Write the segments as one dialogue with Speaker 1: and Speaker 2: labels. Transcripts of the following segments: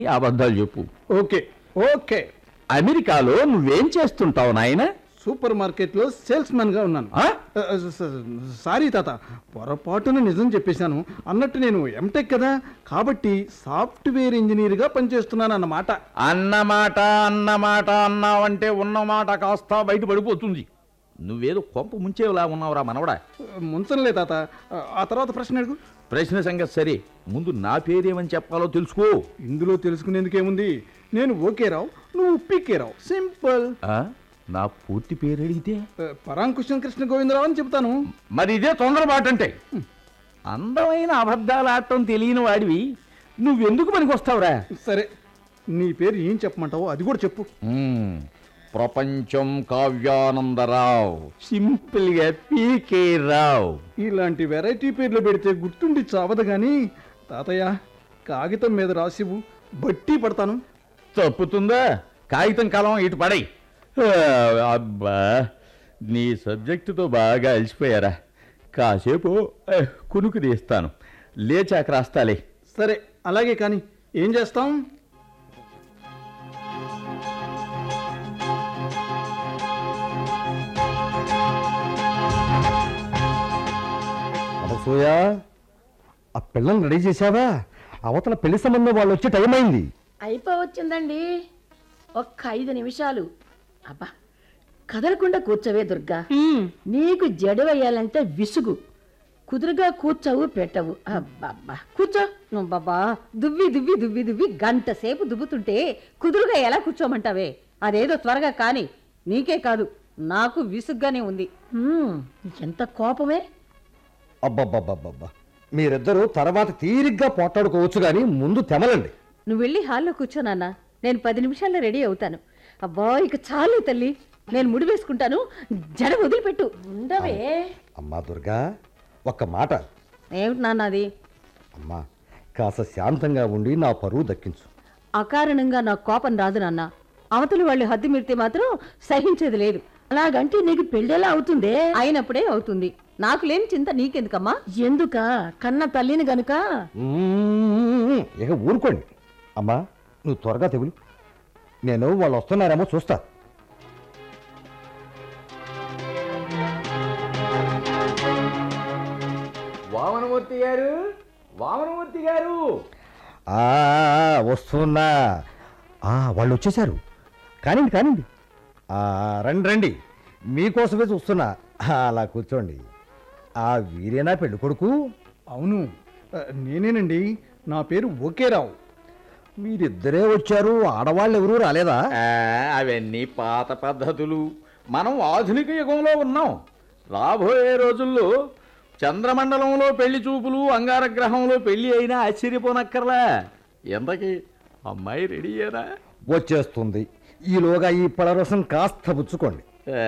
Speaker 1: అబద్ధాలు చెప్పు
Speaker 2: okay okay
Speaker 1: అమెరికాలో నువ్వేం చేస్తుంటావు నాయన
Speaker 2: సూపర్ మార్కెట్లో సేల్స్ గా ఉన్నాను
Speaker 1: ఆ?
Speaker 2: ఆ, స- స- సారీ తాత పొరపాటున నిజం చెప్పేశాను అన్నట్టు నేను ఎంటెక్ కదా కాబట్టి సాఫ్ట్వేర్ ఇంజనీర్గా పనిచేస్తున్నాను అన్నమాట
Speaker 1: అన్నమాట అన్నమాట అన్నావంటే ఉన్నమాట కాస్త బయట పడిపోతుంది నువ్వేదో కొంప ముంచేలా ఉన్నావురా మనవడా
Speaker 2: ముంచంలే తాత ఆ తర్వాత ప్రశ్న అడుగు
Speaker 1: ప్రశ్న సంగతి సరే ముందు నా పేరేమని చెప్పాలో తెలుసుకో
Speaker 2: ఇందులో తెలుసుకునేందుకేముంది నేను ఓకే రావు నువ్వు పీకే రావు సింపుల్
Speaker 1: ఆ? నా పూర్తి పేరు అడిగితే
Speaker 2: ఆ, పరాంకుశం కృష్ణ గోవిందరావు అని చెప్తాను
Speaker 1: మరి ఇదే తొందరపాటు అంటే అందమైన అబద్ధాలు ఆడటం తెలియని వాడివి నువ్వెందుకు పనికి వస్తావురా
Speaker 2: సరే నీ పేరు ఏం చెప్పమంటావో అది కూడా చెప్పు
Speaker 1: మ్మ్. ప్రపంచం కావ్యానందరావు సింపుల్గా పీకే రావు
Speaker 2: ఇలాంటి వెరైటీ పేర్లు పెడితే గుర్తుండి చావదు కానీ తాతయ్య కాగితం మీద రాసివు బట్టి పడతాను
Speaker 1: తప్పుతుందా కాగితం కాలం ఇటు పడై అబ్బా నీ సబ్జెక్టుతో బాగా అలసిపోయారా కాసేపు ఆ, కునుకు తీస్తాను లేచాక రాస్తాలే
Speaker 2: సరే అలాగే కానీ ఏం చేస్తాం
Speaker 3: అనసూయ ఆ పిల్లల్ని రెడీ చేసావా అవతల పెళ్లి సంబంధం వాళ్ళు వచ్చే టైం అయింది
Speaker 4: అయిపోవచ్చిందండి ఒక్క ఐదు నిమిషాలు అబ్బా కదలకుండా కూర్చోవే దుర్గా నీకు జడ వేయాలంటే విసుగు కుదురుగా కూర్చోవు పెట్టవు అబ్బబ్బా కూర్చో
Speaker 5: బాబా దువ్వి దువ్వి దువ్వి దువ్వి గంట సేపు దువ్వుతుంటే కుదురుగా ఎలా కూర్చోమంటావే అదేదో త్వరగా కాని నీకే కాదు నాకు విసుగ్గానే ఉంది
Speaker 4: హ్మ్, ఎంత కోపమే
Speaker 3: అబ్బబ్బబ్బబ్బబ్బా మీరిద్దరూ తర్వాత తీరిగ్గా పోట్లాడుకోవచ్చు కానీ ముందు తెమలండి
Speaker 5: నువ్వు వెళ్ళి హాల్లో కూర్చో నాన్న నేను పది నిమిషాల్లో రెడీ అవుతాను అబ్బా ఇక చాలు తల్లి నేను ముడి వేసుకుంటాను జడ వదిలిపెట్టు
Speaker 4: ఉండవే
Speaker 3: అమ్మా దుర్గా ఒక్క మాట
Speaker 5: ఏమిటి నాన్న అది
Speaker 3: అమ్మా కాస్త శాంతంగా ఉండి నా పరువు దక్కించు
Speaker 5: అకారణంగా నాకు కోపం రాదు నాన్న అవతలి వాళ్ళు హద్దు మీరితే మాత్రం సహించేది లేదు
Speaker 4: అలాగంటే నీకు పెళ్ళెలా అవుతుందే
Speaker 5: అయినప్పుడే అవుతుంది నాకు లేని చింత నీకెందుకమ్మా
Speaker 4: ఎందుక కన్న తల్లిని గనుక
Speaker 3: మ్మ్. ఇక ఊరుకోండి అమ్మా నువ్వు త్వరగా తెగులు నేను వాళ్ళు వస్తున్నారేమో చూస్తా
Speaker 1: వామనమూర్తి గారు వామనమూర్తి గారు
Speaker 3: ఆ, వస్తున్నా ఆ, వాళ్ళు వచ్చేసారు కానివ్వండి కానివ్వండి ఆ, రండి రండి మీకోసమే చూస్తున్నా ఆ, అలా కూర్చోండి ఆ వీరేనా పెళ్ళి కొడుకు
Speaker 2: అవును ఆ, నేనేనండి నా పేరు ఓకే రావు
Speaker 3: మీరిద్దరే వచ్చారు ఆడవాళ్ళు ఎవరూ రాలేదా
Speaker 1: ఆ, అవన్నీ పాత పద్ధతులు మనం ఆధునిక యుగంలో ఉన్నాం రాబోయే రోజుల్లో చంద్రమండలంలో పెళ్లి చూపులు అంగారగ్రహంలో పెళ్లి అయినా ఆశ్చర్యపోనక్కర్లా ఎంతకి అమ్మాయి రెడీయేనా
Speaker 3: వచ్చేస్తుంది ఈలోగా ఈ పళరసం కాస్త పుచ్చుకోండి
Speaker 1: ఆ,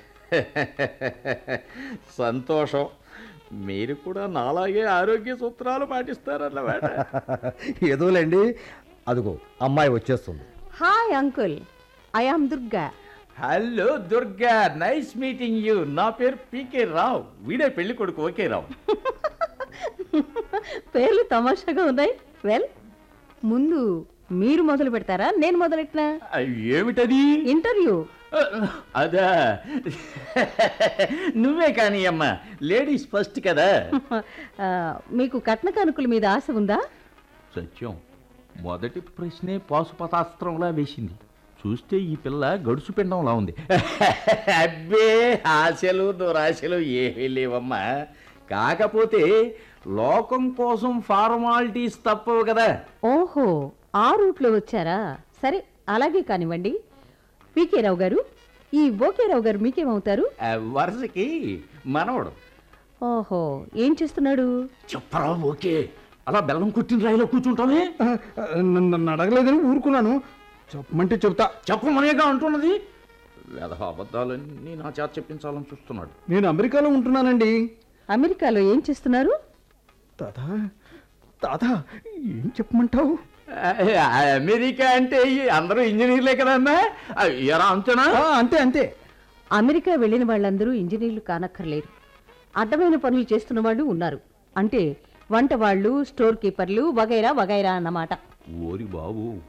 Speaker 1: సంతోషం మీరు కూడా నాలాగే ఆరోగ్య సూత్రాలు పాటిస్తారన్నమాట
Speaker 3: ఏదోలేండి అదిగో అమ్మాయి వచ్చేస్తుంది
Speaker 5: hi uncle I am Durga
Speaker 1: hello Durga nice meeting you నా పేరు పీకే రావు వీడే పెళ్లి కొడుకు ఓకే రావు
Speaker 5: పేర్లు తమాషాగా ఉన్నాయి వెల్ ముందు మీరు మొదలు పెడతారా నేను మొదలెట్టినా
Speaker 1: ఆ, ఏమిటది
Speaker 5: ఇంటర్వ్యూ
Speaker 1: అదా నువ్వే కానీ అమ్మా లేడీస్ ఫస్ట్ కదా
Speaker 5: ఆ, మీకు కట్న కానుకల మీద ఆశ ఉందా
Speaker 1: సత్యం మొదటి ప్రశ్నే పాశుపతాస్త్రంలా వేసింది చూస్తే ఈ పిల్ల గడుసు పిండంలా ఉంది అబ్బే ఆశలు దురాశలు ఏమీ లేవమ్మా కాకపోతే లోకం కోసం ఫార్మాలిటీస్ తప్పవు కదా
Speaker 5: ఓహో ఆ రూట్లో వచ్చారా సరే అలాగే కానివ్వండి పీకే రావు గారు ఈ ఓకే రావు గారు మీకేమవుతారు
Speaker 1: ఆ, వరుసకి మనవడు
Speaker 5: ఓహో ఏం చేస్తున్నాడు
Speaker 1: చెప్పరా ఓకే అలా బెల్లం కుట్టిన రాయిలో కూర్చుంటామే
Speaker 2: ఆ, ఆ, నన్ను నన్ను అడగలేదని ఊరుకున్నాను చెప్పమంటే చెప్తా
Speaker 1: చెప్పమనేగా అంటున్నది వేద అబద్ధాలన్నీ నా చేత చెప్పించాలని చూస్తున్నాడు
Speaker 2: నేను అమెరికాలో ఉంటున్నానండి
Speaker 5: అమెరికాలో ఏం చేస్తున్నారు
Speaker 2: తాత తాత ఏం చెప్పమంటావు
Speaker 1: ఆ, అమెరికా అంటే ఈ అందరూ ఇంజనీర్లే కదమ్మా ఆ, ఎరా అంతేనా
Speaker 2: ఆ, అంతే అంతే
Speaker 5: అమెరికా వెళ్ళిన వాళ్ళందరూ ఇంజనీర్లు కానక్కర్లేరు అడ్డమైన పనులు చేస్తున్న వాళ్ళు ఉన్నారు అంటే వంట వాళ్ళు స్టోర్ కీపర్లు వగైరా వగైరా అన్నమాట
Speaker 1: ఓరి బాబు